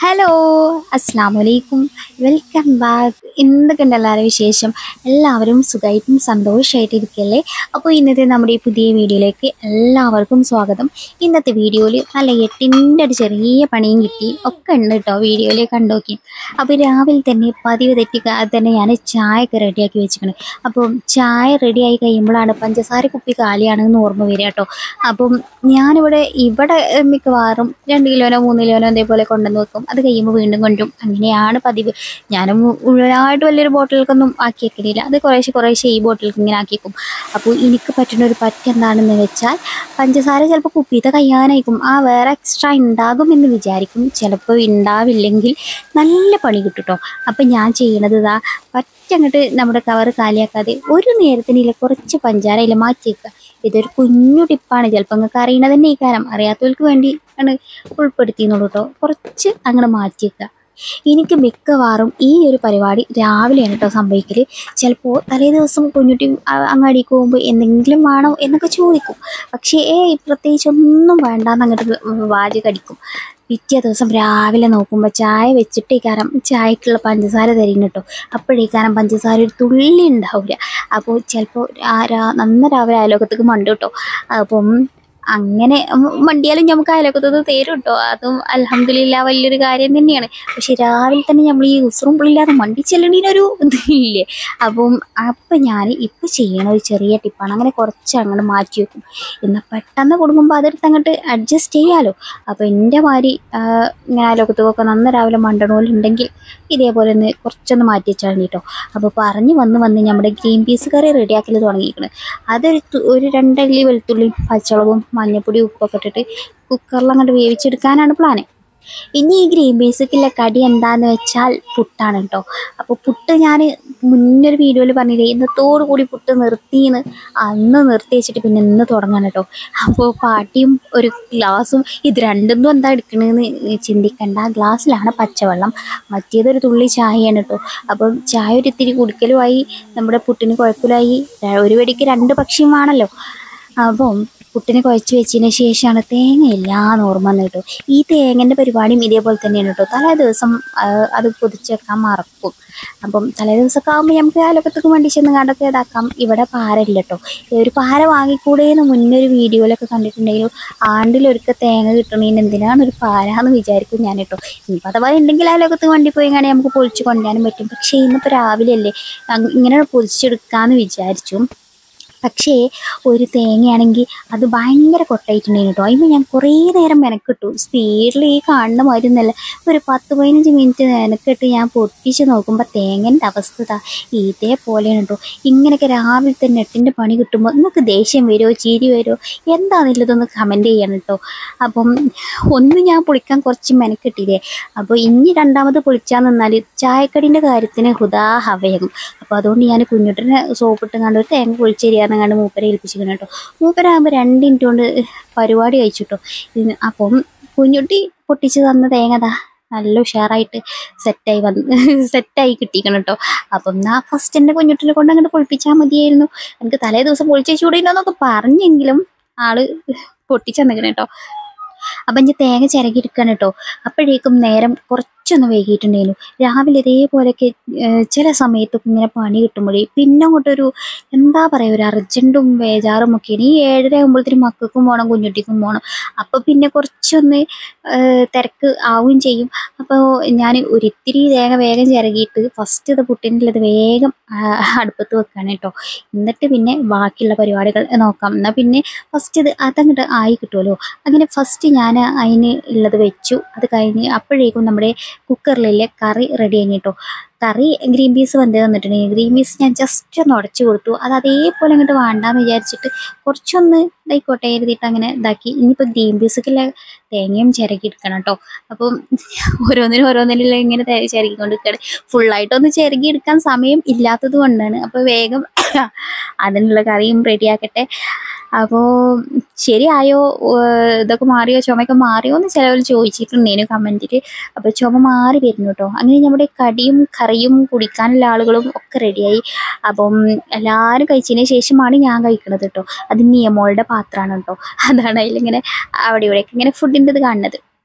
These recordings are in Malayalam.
ഹലോ അസ്സാം വലൈക്കും വെൽക്കം ബാക്ക് എന്തൊക്കെയുണ്ട് എല്ലാവരും വിശേഷം എല്ലാവരും സുഖമായിട്ടും സന്തോഷമായിട്ട് ഇരിക്കല്ലേ അപ്പോൾ ഇന്നത്തെ നമ്മുടെ ഈ പുതിയ വീഡിയോയിലേക്ക് എല്ലാവർക്കും സ്വാഗതം ഇന്നത്തെ വീഡിയോയിൽ നല്ല എട്ടിൻ്റെ ഒരു ചെറിയ പണിയും കിട്ടി ഒക്കെ ഉണ്ട് കേട്ടോ വീഡിയോയിൽ കണ്ടോക്കി അപ്പോൾ രാവിലെ തന്നെ പതിവ് തെറ്റി തന്നെ ഞാൻ ചായയൊക്കെ റെഡിയാക്കി വെച്ചിരിക്കണം അപ്പോൾ ചായ റെഡിയായി കഴിയുമ്പോഴാണ് പഞ്ചസാര കുപ്പി കാലിയാണെന്ന് ഓർമ്മ വരിക കേട്ടോ അപ്പം ഞാനിവിടെ ഇവിടെ ഏഹ്, മിക്കവാറും രണ്ട് കിലോനോ മൂന്ന് കിലോനോ അതേപോലെ കൊണ്ടുവന്ന് വെക്കും അത് കഴിയുമ്പോൾ വീണ്ടും കൊണ്ടും അങ്ങനെയാണ് പതിവ് ഞാനും മുഴുവനായിട്ട് വലിയൊരു ബോട്ടിലേക്കൊന്നും ആക്കി വെക്കലില്ല അത് കുറേശ്ശെ കുറേശ്ശെ ഈ ബോട്ടിലേക്ക് ഇങ്ങനെ ആക്കി വെക്കും അപ്പോൾ എനിക്ക് പറ്റുന്ന ഒരു പറ്റ് എന്താണെന്ന് വെച്ചാൽ പഞ്ചസാര ചിലപ്പോൾ കുപ്പിയത്തെ കഴിയാനായിരിക്കും ആ വേറെ എക്സ്ട്രാ ഉണ്ടാകും എന്ന് വിചാരിക്കും ചിലപ്പോൾ ഉണ്ടാവില്ലെങ്കിൽ നല്ല പണി കിട്ടും കേട്ടോ അപ്പം ഞാൻ ചെയ്യണത് ഇതാ പറ്റങ്ങോട്ട് നമ്മുടെ കവർ കാലിയാക്കാതെ ഒരു നേരത്തിനില്ല കുറച്ച് പഞ്ചാര അതിൽ മാറ്റി വെക്കുക ഇതൊരു കുഞ്ഞു ടിപ്പാണ് ചിലപ്പോൾ നിങ്ങൾക്ക് അറിയണത് തന്നെ ഈ കാര്യം അറിയാത്തവർക്ക് വേണ്ടി ആണ് ഉൾപ്പെടുത്തിയെന്നുള്ളൂ കേട്ടോ കുറച്ച് അങ്ങോട്ട് മാറ്റി വെക്കുക എനിക്ക് മിക്കവാറും ഈ ഒരു പരിപാടി രാവിലെയാണ് കേട്ടോ സംഭവിക്കൽ ചിലപ്പോൾ തലേ ദിവസം കുഞ്ഞുട്ടി അ- അങ്ങാടിക്ക് പോകുമ്പോൾ എന്തെങ്കിലും വേണോ എന്നൊക്കെ ചോദിക്കും പക്ഷേ ഏയ് പ്രത്യേകിച്ച് ഒന്നും വേണ്ടാന്ന് അങ്ങോട്ട് വാജി കടിക്കും പിറ്റേ ദിവസം രാവിലെ നോക്കുമ്പോൾ ചായ വെച്ചിട്ടേക്കാരം ചായക്കുള്ള പഞ്ചസാര തരും കേട്ടോ അപ്പോഴേക്കാരം പഞ്ചസാര ഒരു തുള്ളി ഉണ്ടാവില്ല അപ്പോൾ ചിലപ്പോൾ നന്ന രാവിലെ അയലോകത്തേക്ക് മണ്ടു കേട്ടോ അപ്പം അങ്ങനെ ഉം മണ്ടിയാലും നമുക്ക് അയലോക്കത്തത് തരും കേട്ടോ അതും അലഹമില്ല വലിയൊരു കാര്യം തന്നെയാണ് പക്ഷെ രാവിലെ തന്നെ നമ്മൾ ഈ ഉസറും പുള്ളില്ലാതെ മണ്ടി ചെല്ലണീനൊരു ഇതില്ലേ അപ്പം അപ്പം ഞാൻ ഇപ്പം ചെയ്യണ ഒരു ചെറിയ ടിപ്പാണ് അങ്ങനെ കുറച്ച് അങ്ങോട്ട് മാറ്റി വെക്കും എന്നാൽ പെട്ടെന്ന് കൊടുക്കുമ്പോൾ അതെടുത്ത് അങ്ങോട്ട് അഡ്ജസ്റ്റ് ചെയ്യാലോ അപ്പോൾ എൻ്റെ മാതിരി ആ, ഇങ്ങനെ അയലോക്കത്തൊക്കെ നന്ന രാവിലെ മണ്ടണോലുണ്ടെങ്കിൽ ഇതേപോലെ ഒന്ന് കുറച്ചൊന്ന് മാറ്റി വെച്ചാൽ മതി കേട്ടോ അപ്പോൾ പറഞ്ഞ് വന്ന് വന്ന് നമ്മുടെ ഗ്രീൻ പീസ് കറി റെഡിയാക്കൽ തുടങ്ങിയിരിക്കണം അതൊരു തു- ഒരു രണ്ടല്ലി വെളുത്തുള്ളി പച്ചമുളകും മഞ്ഞപ്പൊടി ഉപ്പൊക്കെ ഇട്ടിട്ട് കുക്കറിൽ അങ്ങോട്ട് വേവിച്ചെടുക്കാനാണ് പ്ലാന് ഇനി ഈ ഗ്രീൻ പീസൊക്കെയുള്ള കടി എന്താന്ന് വെച്ചാൽ പുട്ടാണ് കേട്ടോ അപ്പോൾ പുട്ട് ഞാൻ മുന്നൊരു വീഡിയോയിൽ പറഞ്ഞില്ലേ ഇന്നത്തോടു കൂടി പുട്ട് നിർത്തിയെന്ന് അന്ന് നിർത്തി വെച്ചിട്ട് പിന്നെ ഇന്ന് തുടങ്ങാണ് കേട്ടോ അപ്പോൾ പാട്ടിയും ഒരു ഗ്ലാസും ഇത് രണ്ടും എന്താ എടുക്കണമെന്ന് ചിന്തിക്കണ്ട ആ ഗ്ലാസ്സിലാണ് പച്ചവെള്ളം മറ്റേതൊരു തുള്ളി ചായയാണ് കേട്ടോ അപ്പം ചായ ഒരു ഇത്തിരി കുടിക്കലുമായി നമ്മുടെ പുട്ടിന് കുഴപ്പമില്ലായി ഒരു വെടിക്ക് രണ്ട് പക്ഷിയും വേണമല്ലോ അപ്പം പുട്ടിനെ കുഴച്ച് വെച്ചതിന് ശേഷമാണ് തേങ്ങയില്ലാന്ന് ഓർമ്മ വന്നത് കേട്ടോ ഈ തേങ്ങൻ്റെ പരിപാടിയും ഇതേപോലെ തന്നെയാണ് കേട്ടോ തലേ ദിവസം ആ, അത് പൊതിച്ച് വെക്കാൻ മറക്കും അപ്പം തലേ ദിവസമൊക്കെ ആകുമ്പോൾ നമുക്ക് അയലക്കത്തേക്ക് വേണ്ടി ചെന്ന് കണ്ടൊക്കെ ഇതാക്കാം ഇവിടെ പാരല്ല കേട്ടോ ഒരു പാര വാങ്ങിക്കൂടേന്ന് മുന്നേ ഒരു വീഡിയോയിലൊക്കെ കണ്ടിട്ടുണ്ടെങ്കിലും ആണ്ടിലൊരുക്ക തേങ്ങ കിട്ടണേന് എന്തിനാണ് ഒരു പാരാന്ന് വിചാരിക്കും ഞാൻ കേട്ടോ ഇനിയിപ്പോൾ അഥവാ ഉണ്ടെങ്കിൽ അയലക്കത്ത് വണ്ടി പോയി കാണാൻ നമുക്ക് പൊളിച്ച് കൊണ്ടുവരാനും പറ്റും പക്ഷേ ഇന്നിപ്പോൾ രാവിലെ അല്ലേ അങ്ങ് ഇങ്ങനെ പൊതിച്ചെടുക്കാമെന്ന് വിചാരിച്ചു പക്ഷേ ഒരു തേങ്ങയാണെങ്കിൽ അത് ഭയങ്കര കൊട്ടായിട്ടുണ്ടായിരുന്നു കേട്ടോ അതിന് ഞാൻ കുറേ നേരം മെനക്കിട്ടു സ്പീഡിൽ ഈ കാണുന്ന മാതിരി ഒന്നല്ല ഒരു പത്ത് പതിനഞ്ച് മിനിറ്റ് മെനക്കിട്ട് ഞാൻ പൊട്ടിച്ച് നോക്കുമ്പോൾ തേങ്ങൻ്റെ അവസ്ഥ ഇതാ ഇതേപോലെയാണ് കേട്ടോ ഇങ്ങനെയൊക്കെ രാവിലെ തന്നെ എട്ടിൻ്റെ പണി കിട്ടുമ്പോൾ നിങ്ങൾക്ക് ദേഷ്യം വരുമോ ചിരി വരുമോ എന്താണെന്നുള്ളതൊന്ന് കമൻറ്റ് ചെയ്യണം കേട്ടോ അപ്പം ഒന്ന് ഞാൻ പൊളിക്കാൻ കുറച്ച് മെനക്കെട്ടില്ലേ അപ്പോൾ ഇനി രണ്ടാമത് പൊളിച്ചാൽ നിന്നാൽ ചായക്കടീൻ്റെ കാര്യത്തിന് ഹുദാ ഹവയാകും അപ്പോൾ അതുകൊണ്ട് ഞാൻ കുഞ്ഞുട്ടിനെ സോപ്പിട്ട് കണ്ട് ഒരു തേങ്ങ പൊളിച്ചേരിയാന്ന് കണ്ട് മൂപ്പരെ ഏൽപ്പിച്ചിരിക്കണം കേട്ടോ മൂപ്പരാകുമ്പോൾ രണ്ട് മിനിറ്റ് കൊണ്ട് പരിപാടി കഴിച്ചിട്ടോ ഇതിന് അപ്പം കുഞ്ഞുട്ടി പൊട്ടിച്ച് തന്ന തേങ്ങ ദാ നല്ല ഉഷാറായിട്ട് സെറ്റായി വന്ന് സെറ്റായി കിട്ടിക്കണം കേട്ടോ അപ്പം എന്നാ ഫസ്റ്റ് എൻ്റെ കുഞ്ഞുട്ടിനെ കൊണ്ട് അങ്ങോട്ട് പൊളിപ്പിച്ചാൽ മതിയായിരുന്നു എനിക്ക് തലേ ദിവസം പൊളിച്ചൂടില്ലോ എന്നൊക്കെ പറഞ്ഞെങ്കിലും ആള് പൊട്ടിച്ചെന്നിക്കണം കേട്ടോ അപ്പം ഞാൻ തേങ്ങ ചിരകി എടുക്കണം കേട്ടോ അപ്പോഴേക്കും നേരം കുറച്ചൊന്ന് വൈകിയിട്ടുണ്ടായിരുന്നു രാവിലെ ഇതേപോലെയൊക്കെ ഏഹ്, ചില സമയത്തൊക്കെ ഇങ്ങനെ പണി കിട്ടുമ്പോഴേ പിന്നെ അങ്ങോട്ടൊരു എന്താ പറയുക ഒരു അർജൻറ്റും ബേജാറും ഒക്കെയാണ് ഈ ഏഴര ആകുമ്പോഴത്തേനും മക്കൾക്കും പോകണം കുഞ്ഞുട്ടിക്കും പോകണം അപ്പോൾ പിന്നെ കുറച്ചൊന്ന് ഏഹ്, തിരക്ക് ആവുകയും ചെയ്യും അപ്പോൾ ഞാൻ ഒരിത്തിരി തേങ്ങ വേഗം ചിരകിയിട്ട് ഫസ്റ്റ് ഇത് പുട്ടിൻ്റെ ഇത് വേഗം ആ, അടുപ്പത്ത് വെക്കാണ് കേട്ടോ എന്നിട്ട് പിന്നെ ബാക്കിയുള്ള പരിപാടികൾ നോക്കാം എന്നാൽ പിന്നെ ഫസ്റ്റ് ഇത് അതങ്ങോട്ട് ആയി കിട്ടുമല്ലോ അങ്ങനെ ഫസ്റ്റ് ഞാൻ അതിന് ഉള്ളത് വെച്ചു അത് കഴിഞ്ഞ് അപ്പോഴേക്കും നമ്മുടെ കുക്കറിലെ കറി റെഡി ആയി കേട്ടോ കറി ഗ്രീൻ പീസ് വെന്ത് തന്നിട്ടുണ്ടെങ്കിൽ ഗ്രീൻ പീസ് ഞാൻ ജസ്റ്റ് ഒന്ന് ഉടച്ചു കൊടുത്തു അത് അതേപോലെ അങ്ങോട്ട് വേണ്ടാന്ന് വിചാരിച്ചിട്ട് കുറച്ചൊന്ന് ഇതായിക്കോട്ടെ എഴുതിയിട്ട് അങ്ങനെ ഇതാക്കി ഇനിയിപ്പോൾ ഗ്രീൻ പീസൊക്കെയുള്ള തേങ്ങയും ചിരക്കി എടുക്കണം കേട്ടോ അപ്പം ഓരോന്നിനും ഓരോന്നിനും ഇങ്ങനെ തെ- ചിരകിക്കൊണ്ട് നിൽക്കുകയാണ് ഫുള്ളായിട്ടൊന്ന് ചിരകി എടുക്കാൻ സമയം ഇല്ലാത്തത് കൊണ്ടാണ് അപ്പോൾ വേഗം അതിനുള്ള കറിയും റെഡിയാക്കട്ടെ അപ്പോൾ ശരിയായോ ഏഹ് ഇതൊക്കെ മാറിയോ ചുമയൊക്കെ മാറിയോ എന്ന് ചിലവർ ചോദിച്ചിട്ടുണ്ടേനു കമൻറ്റിൽ അപ്പോൾ ചുമ മാറി വരുന്നു കേട്ടോ അങ്ങനെ നമ്മുടെ കടിയും കറിയും കുടിക്കാനുള്ള ആളുകളും ഒക്കെ റെഡിയായി അപ്പം എല്ലാവരും കഴിച്ചതിന് ശേഷമാണ് ഞാൻ കഴിക്കണത് കേട്ടോ അത് നിയമോളുടെ പാത്രമാണ് കേട്ടോ അതാണ് അതിലിങ്ങനെ അവിടെ ഇവിടെയൊക്കെ ഇങ്ങനെ ഫുഡിൻ്റെ ഇത് കാണുന്നത്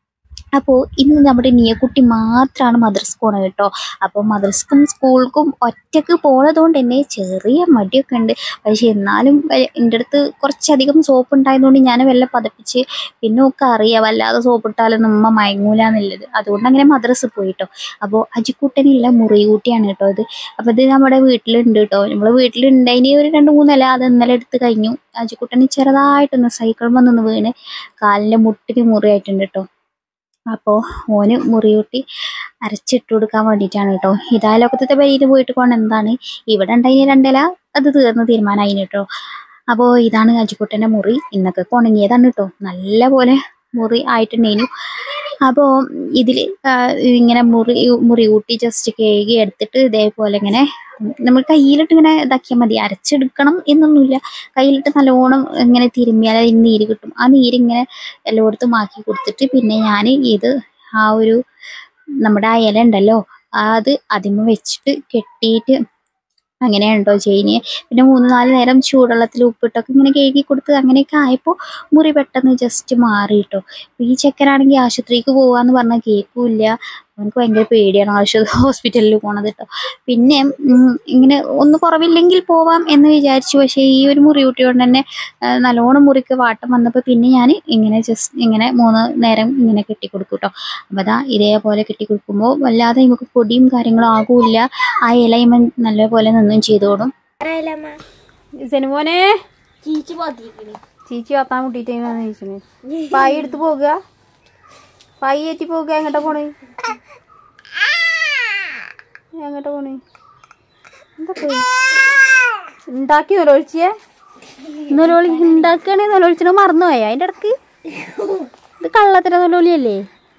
അപ്പോൾ ഇന്ന് നമ്മുടെ നിയക്കുട്ടി മാത്രമാണ് മദ്രസക്ക് പോണത് കേട്ടോ അപ്പോൾ മദ്രസക്കും സ്കൂൾക്കും ഒറ്റക്ക് പോണതുകൊണ്ട് തന്നെ ചെറിയ മടിയൊക്കെ ഉണ്ട് പക്ഷെ എന്നാലും എ- എൻ്റെ അടുത്ത് കുറച്ചധികം സോപ്പ് ഉണ്ടായതുകൊണ്ട് ഞാൻ വല്ല പതപ്പിച്ച് പിന്നെ ഒക്കെ അറിയാം വല്ലാതെ സോപ്പ് ഇട്ടാലൊന്നും ഉമ്മ മയങ്ങൂല എന്നുള്ളത് അതുകൊണ്ട് അങ്ങനെ മദ്രസ പോയി കേട്ടോ അപ്പോൾ അജിക്കുട്ടനുള്ള മുറികൂട്ടിയാണ് കേട്ടോ ഇത് അപ്പോൾ ഇത് നമ്മുടെ വീട്ടിലുണ്ട് കേട്ടോ നമ്മൾ വീട്ടിലുണ്ടതിന് ഒരു രണ്ട് മൂന്നില അത് ഇന്നലെ എടുത്ത് കഴിഞ്ഞു അജിക്കുട്ടന് ചെറുതായിട്ടൊന്ന് സൈക്കിൾ വന്നൊന്ന് വീണ് കാലിൻ്റെ മുട്ടിന് മുറിയായിട്ടുണ്ട് കേട്ടോ അപ്പോൾ ഓന് മുറിയൂട്ടി അരച്ചിട്ട് കൊടുക്കാൻ വേണ്ടിയിട്ടാണ് കേട്ടോ ഇതായാലൊക്കത്തെ പേരിൽ പോയിട്ട് കൊണ്ട് എന്താണ് ഇവിടെ ഉണ്ടായിന് രണ്ടില അത് തീർന്ന് തീരുമാനമായി കേട്ടോ അപ്പോൾ ഇതാണ് അജിക്കുട്ടൻ്റെ മുറി ഇന്നൊക്കെ ഉണങ്ങിയതാണ് കേട്ടോ നല്ല പോലെ മുറി ആയിട്ടുണ്ടേനു അപ്പോൾ ഇതിൽ ഇങ്ങനെ മുറി മുറി കൂട്ടി ജസ്റ്റ് കേകി എടുത്തിട്ട് ഇതേപോലെ ഇങ്ങനെ നമ്മൾ കയ്യിലിട്ട് ഇങ്ങനെ ഇതാക്കിയാൽ മതി അരച്ചെടുക്കണം എന്നൊന്നുമില്ല കയ്യിലിട്ട് നല്ലോണം ഇങ്ങനെ തിരുമ്മിയാൽ അതിന് നീര് കിട്ടും ആ നീരിങ്ങനെ എല്ലായിടത്തും ആക്കി കൊടുത്തിട്ട് പിന്നെ ഞാൻ ഇത് ആ ഒരു നമ്മുടെ ആ ഇല ഉണ്ടല്ലോ അത് അതിമ വെച്ചിട്ട് കെട്ടിയിട്ട് അങ്ങനെയാണ് കേട്ടോ ചെയ്യുന്നത് പിന്നെ മൂന്ന് നാല് നേരം ചൂടുവെള്ളത്തിൽ ഉപ്പിട്ടൊക്കെ ഇങ്ങനെ കഴുകി കൊടുത്ത് അങ്ങനെയൊക്കെ ആയപ്പോൾ മുറി പെട്ടെന്ന് ജസ്റ്റ് മാറി കേട്ടോ ഈ ചെക്കനാണെങ്കിൽ ആശുപത്രിക്ക് പോകാന്ന് പറഞ്ഞാൽ കേൾക്കൂല അവനക്ക് ഭയങ്കര പേടിയാണ് ആശുപത്രി ഹോസ്പിറ്റലിൽ പോണത് കേട്ടോ പിന്നെ ഉം, ഇങ്ങനെ ഒന്ന് കുറവില്ലെങ്കിൽ പോവാം എന്ന് വിചാരിച്ചു പക്ഷേ ഈ ഒരു മുറി കൂട്ടി കൊണ്ട് തന്നെ ആ, നല്ലോണം മുറിക്ക് വാട്ടം വന്നപ്പോൾ പിന്നെ ഞാൻ ഇങ്ങനെ ജസ്റ്റ് ഇങ്ങനെ മൂന്ന് നേരം ഇങ്ങനെ കെട്ടിക്കൊടുക്കും കേട്ടോ അപ്പോൾ അതാ ഇതേപോലെ കെട്ടിക്കൊടുക്കുമ്പോൾ വല്ലാതെ നമുക്ക് പൊടിയും കാര്യങ്ങളും ആകൂല ആ ഇലയും നല്ലപോലെ നിന്നും ചെയ്തോടും സെനുമോനെ ചീച്ചി പാത്തിരിക്കണേ ചീച്ചി വത്താൻ മുട്ടിട്ട് ചോദിച്ചു പായി എടുത്ത് പോകുക പായി ഏറ്റി പോകുക എങ്ങോട്ടാ പോണേ എങ്ങോട്ടാ പോണേ എന്താ പോയി ഉണ്ടാക്കി നൊലൊഴിച്ചേ നൊലൊളി ഉണ്ടാക്കണേ നൊലൊഴിച്ചോ മറന്നുപോയ അതിന്റെ ഇടക്ക് ഇത് കള്ളത്തിന് നൊലൊളിയല്ലേ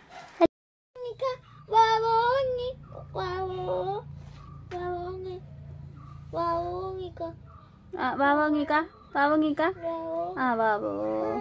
വാവോങ്ങി വാവോ വാവോങ്ങി വാവോങ്ങിക്ക ആ വാ വാങ്ങിക്ക വാ വാങ്ങിക്ക വാവോ ആ വാവോ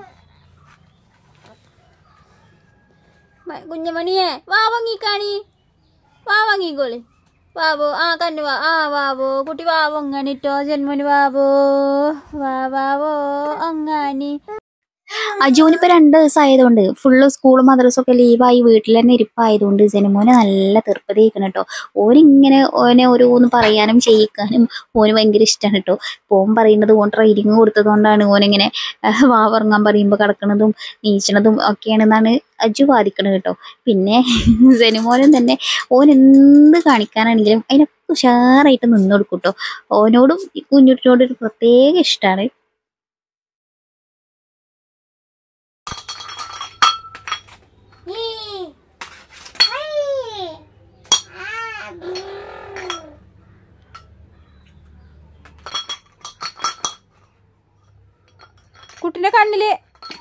മ- കുഞ്ഞമണിയെ വാ വാങ്ങിക്കാണി വാ വാങ്ങിക്കോളി വാവോ ആ കണ്ണു വാ ആ വാവോ കുട്ടി വാവോ അങ്ങാനിട്ടോ ജന്മന് വാവോ വാ വാവോ അങ്ങാനി അജുവിനിപ്പോ രണ്ട് ദിവസം ആയതുകൊണ്ട് ഫുള്ള് സ്കൂളും മദ്രസും ഒക്കെ ലീവായി വീട്ടിൽ തന്നെ ഇരിപ്പായതുകൊണ്ട് ജനമോനെ നല്ല തീർപ്പതി കേൾക്കണം കേട്ടോ ഓനിങ്ങനെ ഓനെ ഓരോന്ന് പറയാനും ചെയ്യിക്കാനും ഓന് ഭയങ്കര ഇഷ്ടമാണ് കേട്ടോ ഓൻ പറയുന്നത് ഓൻ ട്രെയിനിങ് കൊടുത്തതുകൊണ്ടാണ് ഓനിങ്ങനെ ആഹ്, വാവർങ്ങാൻ പറയുമ്പോൾ കിടക്കണതും നീച്ചണതും ഒക്കെയാണെന്നാണ് അജു വാദിക്കണത് കേട്ടോ പിന്നെ ജനുമോനും തന്നെ ഓൻ എന്ത് കാണിക്കാനാണെങ്കിലും അതിനൊക്കെ ഉഷാറായിട്ട് നിന്ന് കൊടുക്കും കേട്ടോ ഓനോടും ഈ കുഞ്ഞുട്ടിനോടും ഒരു പ്രത്യേക ഇഷ്ടമാണ് കുട്ടിന്റെ കണ്ണില്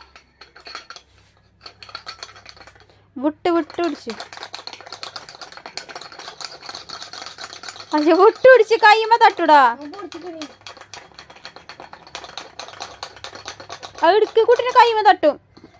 വിട്ട് വിട്ട് പിടിച്ചു അയ്യോ വിട്ട് പിടിച്ച് കയ്യുമ്പോ തട്ടുടാ അത് എടുക്ക് കുട്ടിനെ കയ്യുമ്പോ തട്ടും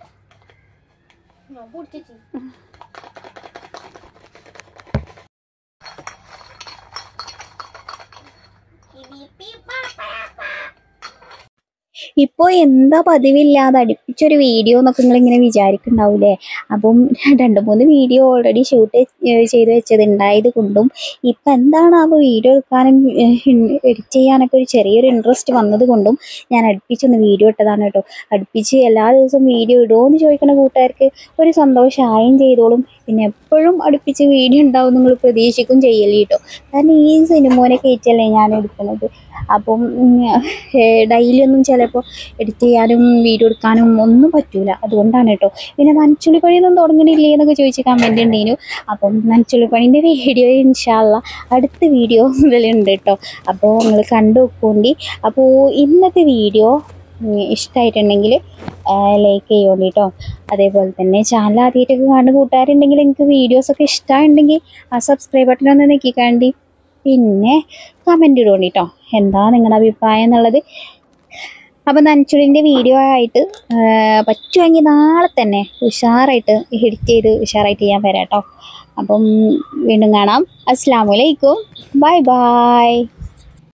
ഇപ്പോ എന്താ പതിവില്ലാതെ അടുപ്പിച്ചൊരു വീഡിയോ എന്നൊക്കെ നിങ്ങൾ ഇങ്ങനെ വിചാരിക്കുന്നുണ്ടാവൂലേ അപ്പം രണ്ട് മൂന്ന് വീഡിയോ ഓൾറെഡി ഷൂട്ട് ചെയ്ത് വെച്ചത് ഉണ്ടായത് കൊണ്ടും ഇപ്പം എന്താണ് ആ വീഡിയോ എടുക്കാനും എഡിറ്റ് ചെയ്യാനൊക്കെ ഒരു ചെറിയൊരു ഇൻട്രസ്റ്റ് വന്നത് കൊണ്ടും ഞാൻ അടുപ്പിച്ചൊന്ന് വീഡിയോ ഇട്ടതാണ് കേട്ടോ അടുപ്പിച്ച് എല്ലാ ദിവസവും വീഡിയോ ഇടുമോ എന്ന് ചോദിക്കുന്ന കൂട്ടുകാർക്ക് ഒരു സന്തോഷമായും ചെയ്തോളും പിന്നെ എപ്പോഴും അടുപ്പിച്ച് വീഡിയോ ഉണ്ടാവും നിങ്ങൾ പ്രതീക്ഷിക്കും ചെയ്യല്ലേ കേട്ടോ കാരണം ഈ സിനിമോനെ കയറ്റല്ലേ ഞാൻ എടുക്കുന്നത് അപ്പം ഡെയിലി ഒന്നും ചിലപ്പോൾ എഡിറ്റ് ചെയ്യാനും വീഡിയോ എടുക്കാനും ഒന്നും പറ്റൂല അതുകൊണ്ടാണ് കേട്ടോ പിന്നെ നനച്ചുള്ളി പണിയൊന്നും തുടങ്ങണില്ലേ എന്നൊക്കെ ചോദിച്ച് കമൻറ്റ് ഉണ്ടായിരുന്നു അപ്പം നനച്ചുള്ളി പണീൻ്റെ വീഡിയോ ഇൻഷാല്ല അടുത്ത വീഡിയോ മുതലുണ്ട് കേട്ടോ അപ്പോൾ നിങ്ങൾ കണ്ടു നോക്കോണ്ടി അപ്പോൾ ഇന്നത്തെ വീഡിയോ ഇഷ്ടമായിട്ടുണ്ടെങ്കിൽ ലൈക്ക് ചെയ്യോണ്ടി കേട്ടോ അതേപോലെ തന്നെ ചാനൽ ആദ്യമായിട്ടൊക്കെ കാണുന്ന കൂട്ടുകാരുണ്ടെങ്കിൽ നിങ്ങൾക്ക് വീഡിയോസൊക്കെ ഇഷ്ടമുണ്ടെങ്കിൽ ആ സബ്സ്ക്രൈബ് ബട്ടൺ ഒന്ന് നെക്കിക്കാണ്ടി പിന്നെ കമൻറ്റ് ഇടുകൊണ്ട് കേട്ടോ എന്താ നിങ്ങളുടെ അഭിപ്രായം എന്നുള്ളത് അപ്പം നനച്ചുളിൻ്റെ വീഡിയോ ആയിട്ട് ആ, പറ്റുമെങ്കിൽ നാളെ തന്നെ ഉഷാറായിട്ട് എഡിറ്റ് ചെയ്ത് ഉഷാറായിട്ട് ചെയ്യാൻ വരാം കേട്ടോ അപ്പം വീണ്ടും കാണാം അസ്സാം വലൈക്കും ബൈ ബൈ